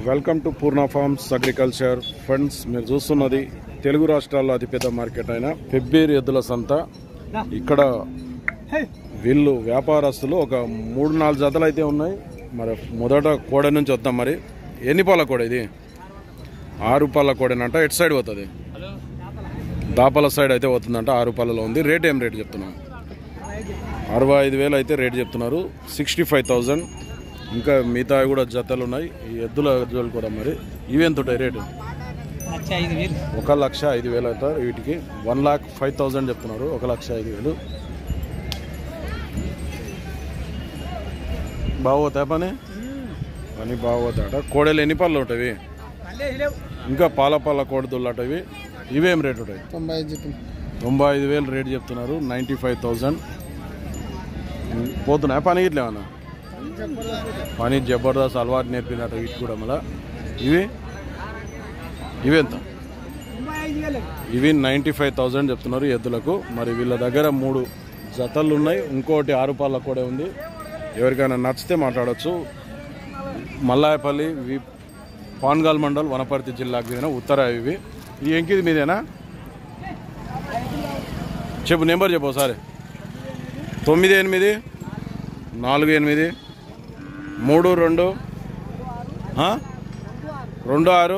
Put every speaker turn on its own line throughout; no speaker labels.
Welcome to Purna farms agriculture friends మీరు చూస్తున్నది తెలుగు రాష్ట్రాల్లో అతిపెద్ద మార్కెట్ అయిన ఫిబ్రవరి ఎద్దుల సంత ఇక్కడ వీళ్ళు వ్యాపారస్తులు ఒక మూడు నాలుగు జతలు అయితే ఉన్నాయి మరి మొదట కోడ నుంచి వద్దాం మరి ఎన్ని పాల కోడ ఇది ఆరు పాల కోడేనంట ఎటు సైడ్ పోతుంది దాపల సైడ్ అయితే పోతుందంట ఆరు పాలలో ఉంది రేట్ ఏం రేట్ చెప్తున్నాం అరవై ఐదు వేలు అయితే రేట్ చెప్తున్నారు సిక్స్టీ ఫైవ్ థౌజండ్ ఇంకా మిగతా కూడా జతలు ఉన్నాయి ఈ ఎద్దుల ఎద్దులు కూడా మరి ఇవి ఎంత ఉంటాయి రేటు
లక్ష ఐదు వేలు
ఒక లక్ష ఐదు వేలు అవుతారు వీటికి వన్ లాక్ ఫైవ్ థౌజండ్ చెప్తున్నారు ఒక లక్ష ఐదు వేలు బాగోతాయి పని పని బాగోతాట కోడలు ఎన్ని పళ్ళు ఉంటాయి ఇంకా పాల పాల కోడదుళ్ళు అటవి ఇవేం రేట్ ఉంటాయి
తొంభై ఐదు చెప్పండి
తొంభై ఐదు వేలు రేట్ చెప్తున్నారు నైంటీ ఫైవ్ థౌజండ్ పోతున్నాయా పని ఇట్లా ఏమన్నా పని జబర్దస్త్ అలవాటు నేర్పినట్టు వీటి కూడా మళ్ళా ఇవి ఇవి ఎంత ఇవి నైంటీ ఫైవ్ థౌజండ్ చెప్తున్నారు ఎద్దులకు మరి వీళ్ళ దగ్గర మూడు జతలు ఉన్నాయి ఇంకోటి ఆరు పాల కూడా ఉంది ఎవరికైనా నచ్చితే మాట్లాడవచ్చు మల్లాయపల్లి వి పాన్గాల్ మండల్ వనపర్తి జిల్లాకు చెందిన ఉత్తర ఇవి ఈ ఎంకిది మీదేనా చెప్పు నెంబర్ చెప్పు ఒకసారి తొమ్మిది ఎనిమిది నాలుగు ఎనిమిది మూడు రెండు ఆ? రెండు ఆరు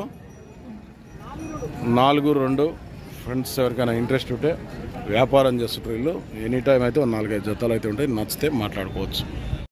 నాలుగు రెండు ఫ్రెండ్స్ ఎవరికైనా ఇంట్రెస్ట్ ఉంటే వ్యాపారం చేస్తుంటారు వీళ్ళు ఎనీ టైం అయితే ఒక నాలుగైదు జతలు అయితే ఉంటాయి నచ్చితే మాట్లాడుకోవచ్చు